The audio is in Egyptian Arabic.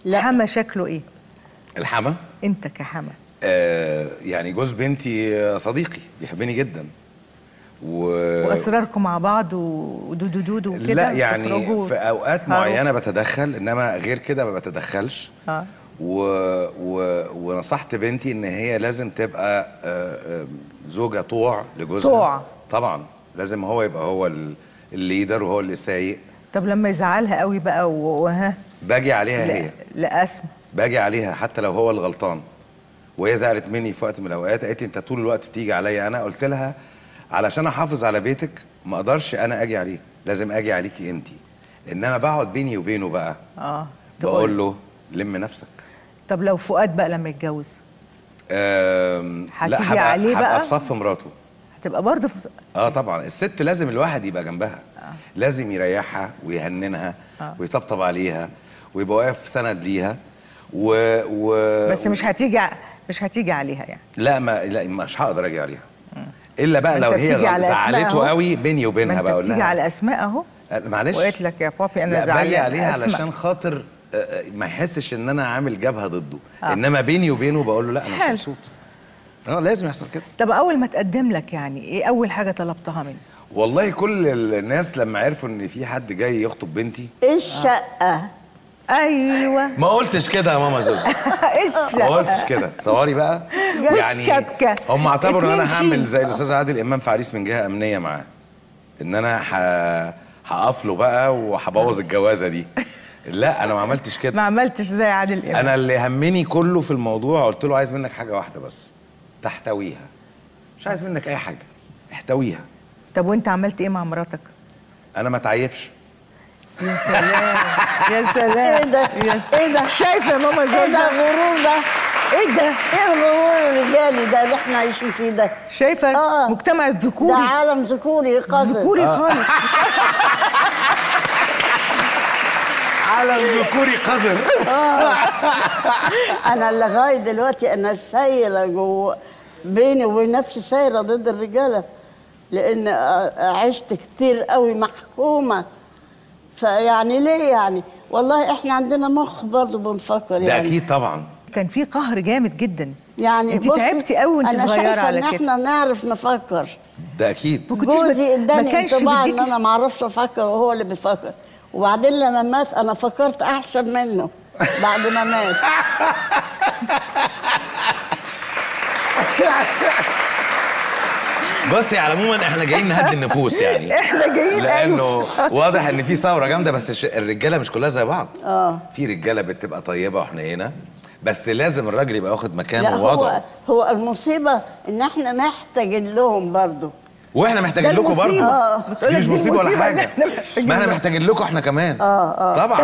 لا. حما شكله ايه الحما انت كحما آه يعني جوز بنتي آه، صديقي بيحبني جدا و... واسراركم مع بعض ودودو دودو وكده لا يعني تخرجوا في اوقات تسهروا؟ معينه بتدخل انما غير كده ما بتدخلش اه و... و... ونصحت بنتي ان هي لازم تبقى آه، آه، زوجة طوع لجوزها طوع. طبعا لازم هو يبقى هو ال- الليدر وهو اللي سايق طب لما يزعلها قوي بقى و- وها باجي عليها هي لا, لا اسمع باجي عليها حتى لو هو الغلطان وهي زعلت مني في وقت من الاوقات قالت لي انت طول الوقت بتيجي عليا انا قلت لها علشان احافظ على بيتك ما اقدرش انا اجي عليه لازم اجي عليكي انت انما بقعد بيني وبينه بقى اه بقول له لم نفسك طب لو فؤاد بقى لما يتجوز أم، لا هتيجي هبقى عليه هبقى بقى؟ في صف مراته هتبقى برضه في... اه طبعا الست لازم الواحد يبقى جنبها لازم يريحها ويهننها آه. ويطبطب عليها ويبقى واقف سند ليها و, و بس مش هتيجي ع- مش هتيجي عليها يعني لا ما لا مش هقدر اجي عليها الا بقى ما لو انت هي بتيجي غلط- على أسماء زعلته أهو. قوي بيني ما وبينها انت بقول بتيجي لها على اسماء اهو معلش وقالت لك يا بابي انا لا باجي زعلان عليها أسمع. علشان خاطر آه، آه، ما يحسش ان انا عامل جبهه ضده آه. انما بيني وبينه بقول له لا انا مش حلو. مبسوط اه لازم يحصل كده طب اول ما تقدم لك يعني ايه اول حاجه طلبتها منه والله كل الناس لما عرفوا ان في حد جاي يخطب بنتي الشقة ايوه ما قلتش كده يا ماما زوزو ايش ما قلتش كده صوري بقى الشبكة. هم اعتبروا ان انا اتنين هعمل شيل. زي الاستاذ عادل امام في عريس من جهه امنيه معاه ان انا ه... هقف له بقى وهبوظ الجوازه دي لا انا ما عملتش ما كده عملتش زي عادل امام انا اللي همني كله في الموضوع قلت له عايز منك حاجه واحده بس تحتويها مش عايز منك اي حاجه احتويها طب وانت عملت ايه مع مراتك انا ما اتعيبش يا سلام يا سلام ايه ده يا- ايه ده شايفه يا ماما ايه ده زوزة الغرور ده ايه ده ايه الغرور الرجالي ده اللي احنا عايشين فيه ده شايفه آه. مجتمع ده الذكوري عالم ذكوري قذر ذكوري خالص على ذكوري قذر انا لغايه دلوقتي انا سايره جوه بيني وبين نفسي سايره ضد الرجاله لان عشت كتير قوي محكومه فيعني ليه يعني والله احنا عندنا مخ برضه بنفكر ده يعني اكيد طبعا كان في قهر جامد جدا يعني انت بصي، تعبتي قوي وانت انا صغيره شايفه على ان كده احنا نعرف نفكر ده اكيد ما كنتيش بت- جوزي ما اداني كانش انطباع ان بيديكي- انا ما اعرفش افكر وهو اللي بيفكر وبعدين لما مات انا فكرت احسن منه بعد ما مات بصي على العموم احنا جايين نهدي النفوس يعني احنا جايين لانه واضح ان في ثوره جامده بس الش- الرجاله مش كلها زي بعض اه في رجاله بتبقى طيبه وحنينه بس لازم الراجل يبقى واخد لا مكانه هو ووضعه هو المصيبه ان احنا محتاجين لهم برضه واحنا محتاجين ده لكم برضه المصيبة. آه. بتقولك دي مش دي مصيبه ولا المصيبة إن حاجه إحنا محتاجين ما احنا لهم. محتاجين لكم احنا كمان آه، آه. طبعا